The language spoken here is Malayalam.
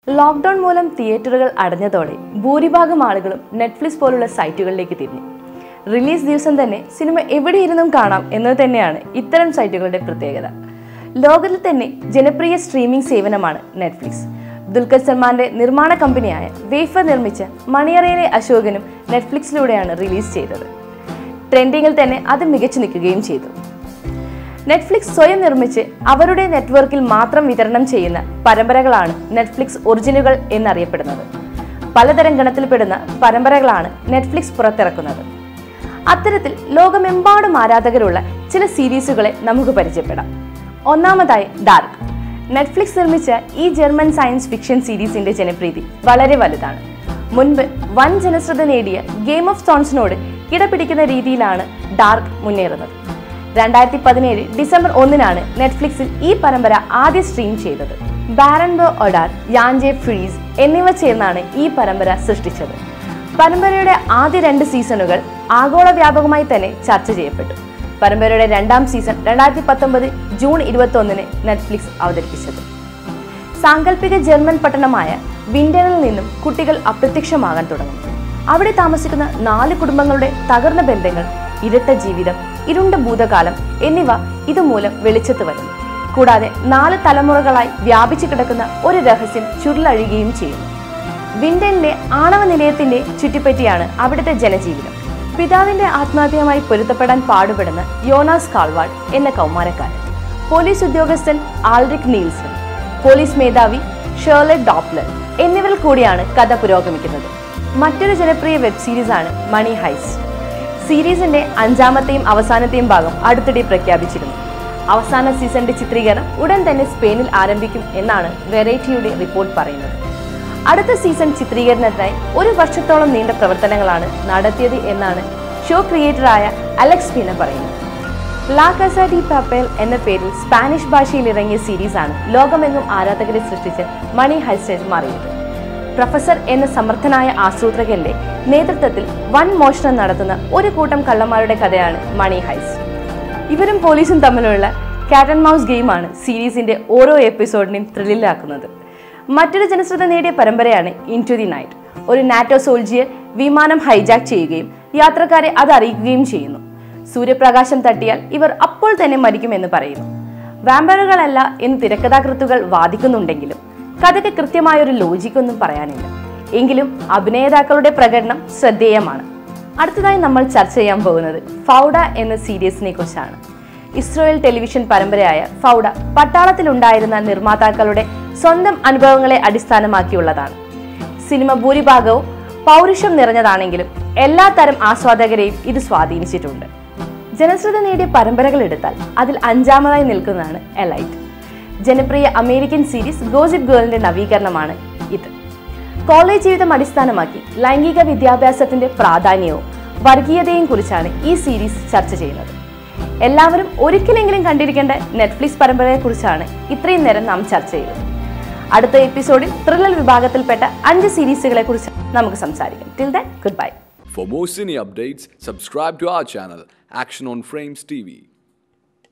ലോക്ക്ഡൌൺ മൂലം തിയേറ്ററുകൾ അടഞ്ഞതോടെ ഭൂരിഭാഗം ആളുകളും നെറ്റ്ഫ്ലിക്സ് പോലുള്ള സൈറ്റുകളിലേക്ക് തിരിഞ്ഞു റിലീസ് ദിവസം തന്നെ സിനിമ എവിടെയിരുന്നും കാണാം എന്നത് തന്നെയാണ് ഇത്തരം സൈറ്റുകളുടെ പ്രത്യേകത ലോകത്തിൽ തന്നെ ജനപ്രിയ സ്ട്രീമിംഗ് സേവനമാണ് നെറ്റ്ഫ്ലിക്സ് ദുൽഖർ സൽമാന്റെ നിർമ്മാണ കമ്പനിയായ വേഫർ നിർമ്മിച്ച മണിയറയിലെ അശോകനും നെറ്റ്ഫ്ലിക്സിലൂടെയാണ് റിലീസ് ചെയ്തത് ട്രെൻഡിങ്ങിൽ തന്നെ അത് മികച്ചു നിൽക്കുകയും ചെയ്തു നെറ്റ്ഫ്ലിക്സ് സ്വയം നിർമ്മിച്ച് അവരുടെ നെറ്റ്വർക്കിൽ മാത്രം വിതരണം ചെയ്യുന്ന പരമ്പരകളാണ് നെറ്റ്ഫ്ലിക്സ് ഒറിജിനുകൾ എന്നറിയപ്പെടുന്നത് പലതരം ഗണത്തിൽപ്പെടുന്ന പരമ്പരകളാണ് നെറ്റ്ഫ്ലിക്സ് പുറത്തിറക്കുന്നത് അത്തരത്തിൽ ലോകമെമ്പാടും ആരാധകരുള്ള ചില സീരീസുകളെ നമുക്ക് പരിചയപ്പെടാം ഒന്നാമതായി ഡാർക്ക് നെറ്റ്ഫ്ലിക്സ് നിർമ്മിച്ച ഈ ജർമ്മൻ സയൻസ് ഫിക്ഷൻ സീരീസിന്റെ ജനപ്രീതി വളരെ വലുതാണ് മുൻപ് വൻ ജനശ്രദ്ധ നേടിയ ഗെയിം ഓഫ് സ്റ്റോൺസിനോട് കിടപിടിക്കുന്ന രീതിയിലാണ് ഡാർക്ക് മുന്നേറുന്നത് രണ്ടായിരത്തി പതിനേഴ് ഡിസംബർ ഒന്നിനാണ് നെറ്റ്ഫ്ലിക്സിൽ ഈ പരമ്പര ആദ്യ സ്ട്രീം ചെയ്തത് ബാരൻബോ ഒഡാർ യാൻജെ ഫ്രീസ് എന്നിവ ചേർന്നാണ് ഈ പരമ്പര സൃഷ്ടിച്ചത് പരമ്പരയുടെ ആദ്യ രണ്ട് സീസണുകൾ ആഗോള വ്യാപകമായി തന്നെ ചർച്ച ചെയ്യപ്പെട്ടു പരമ്പരയുടെ രണ്ടാം സീസൺ രണ്ടായിരത്തി പത്തൊമ്പത് ജൂൺ ഇരുപത്തി ഒന്നിന് നെറ്റ്ഫ്ലിക്സ് അവതരിപ്പിച്ചത് സാങ്കല്പിക ജർമ്മൻ പട്ടണമായ വിന്ററിൽ നിന്നും കുട്ടികൾ അപ്രത്യക്ഷമാകാൻ തുടങ്ങും അവിടെ താമസിക്കുന്ന നാല് കുടുംബങ്ങളുടെ തകർന്ന ബന്ധങ്ങൾ ഇരട്ട ജീവിതം ഇരുണ്ട ഭൂതകാലം എന്നിവ ഇതുമൂലം വെളിച്ചത്ത് വരുന്നു കൂടാതെ നാല് തലമുറകളായി വ്യാപിച്ചു കിടക്കുന്ന ഒരു രഹസ്യം ചുരുളഴിയുകയും ചെയ്യുന്നു വിൻഡനിലെ ആണവ നിലയത്തിന്റെ ചുറ്റിപ്പറ്റിയാണ് അവിടുത്തെ ജനജീവിതം പിതാവിന്റെ ആത്മഹത്യയുമായി പൊരുത്തപ്പെടാൻ പാടുപെടുന്ന യോനാസ് കാൾവാൾ എന്ന കൗമാരക്കാരൻ പോലീസ് ഉദ്യോഗസ്ഥൻ ആൾറിക് നീൽസൺ പോലീസ് മേധാവി ഷേർലറ്റ് ഡോപ്ലർ എന്നിവരിൽ കൂടിയാണ് കഥ പുരോഗമിക്കുന്നത് മറ്റൊരു ജനപ്രിയ വെബ് സീരീസാണ് മണി ഹൈസ്റ്റ് സീരീസിന്റെ അഞ്ചാമത്തെയും അവസാനത്തെയും ഭാഗം അടുത്തിടെ പ്രഖ്യാപിച്ചിരുന്നു അവസാന സീസണിന്റെ ചിത്രീകരണം ഉടൻ തന്നെ സ്പെയിനിൽ ആരംഭിക്കും എന്നാണ് വെറൈറ്റിയുടെ റിപ്പോർട്ട് പറയുന്നത് അടുത്ത സീസൺ ചിത്രീകരണത്തിനായി ഒരു വർഷത്തോളം നീണ്ട പ്രവർത്തനങ്ങളാണ് നടത്തിയത് എന്നാണ് ഷോ ക്രിയേറ്ററായ അലക്സ് പിന പറയുന്നത് ലാ കസ ഡി പപ്പേൽ എന്ന പേരിൽ സ്പാനിഷ് ഭാഷയിൽ ഇറങ്ങിയ സീരീസാണ് ലോകമെങ്ങും ആരാധകരെ സൃഷ്ടിച്ച് മണി ഹൈസ്റ്റേഴ്സ് മാറിയത് പ്രൊഫസർ എന്ന സമർത്ഥനായ ആസൂത്രകന്റെ നേതൃത്വത്തിൽ വൻ മോഷണം നടത്തുന്ന ഒരു കൂട്ടം കള്ളന്മാരുടെ കഥയാണ് മണി ഹൈസ് ഇവരും പോലീസും തമ്മിലുള്ള കാറ്റ് ആൻഡ് മൗസ് ഗെയിമാണ് സീരീസിന്റെ ഓരോ എപ്പിസോഡിനെയും ത്രില്ലിലാക്കുന്നത് മറ്റൊരു ജനശ്രദ്ധ നേടിയ പരമ്പരയാണ് ഇൻ ടു ദി നൈറ്റ് ഒരു നാറ്റോ സോൾജിയർ വിമാനം ഹൈജാക്ക് ചെയ്യുകയും യാത്രക്കാരെ അത് അറിയിക്കുകയും ചെയ്യുന്നു സൂര്യപ്രകാശം തട്ടിയാൽ ഇവർ അപ്പോൾ തന്നെ മരിക്കുമെന്ന് പറയുന്നു വാമ്പറുകളല്ല എന്ന് തിരക്കഥാകൃത്തുകൾ വാദിക്കുന്നുണ്ടെങ്കിലും കഥയ്ക്ക് കൃത്യമായൊരു ലോജിക്കൊന്നും പറയാനില്ല എങ്കിലും അഭിനേതാക്കളുടെ പ്രകടനം ശ്രദ്ധേയമാണ് അടുത്തതായി നമ്മൾ ചർച്ച ചെയ്യാൻ പോകുന്നത് ഫൗഡ എന്ന സീരീസിനെ കുറിച്ചാണ് ഇസ്രോയേൽ ടെലിവിഷൻ പരമ്പരയായ ഫൗഡ പട്ടാളത്തിലുണ്ടായിരുന്ന നിർമ്മാതാക്കളുടെ സ്വന്തം അനുഭവങ്ങളെ അടിസ്ഥാനമാക്കിയുള്ളതാണ് സിനിമ ഭൂരിഭാഗവും പൗരുഷം നിറഞ്ഞതാണെങ്കിലും എല്ലാ തരം ആസ്വാദകരെയും ഇത് സ്വാധീനിച്ചിട്ടുണ്ട് ജനശ്രദ്ധ നേടിയ പരമ്പരകൾ എടുത്താൽ അതിൽ അഞ്ചാമതായി നിൽക്കുന്നതാണ് എലൈറ്റ് ജനപ്രിയ അമേരിക്കൻ സീരീസ് ഗോസിപ്പ് ഗേളിന്റെ നവീകരണമാണ് ഇത് കോളേജ് ജീവിതം അടിസ്ഥാനമാക്കി ലൈംഗിക വിദ്യാഭ്യാസത്തിന്റെ പ്രാധാന്യവും വർഗീയതയും കുറിച്ചാണ് ഈ സീരീസ് ചർച്ച ചെയ്യുന്നത് എല്ലാവരും ഒരിക്കലെങ്കിലും കണ്ടിരിക്കേണ്ട നെറ്റ്ഫ്ലിക്സ് പരമ്പരയെ കുറിച്ചാണ് ഇത്രയും നേരം നാം ചർച്ച ചെയ്തത് അടുത്ത എപ്പിസോഡിൽ ത്രില്ലർ വിഭാഗത്തിൽപ്പെട്ട അഞ്ച് സീരീസുകളെ കുറിച്ച് നമുക്ക് സംസാരിക്കാം till then goodbye For more cine updates, subscribe to our channel, Action on Frames TV.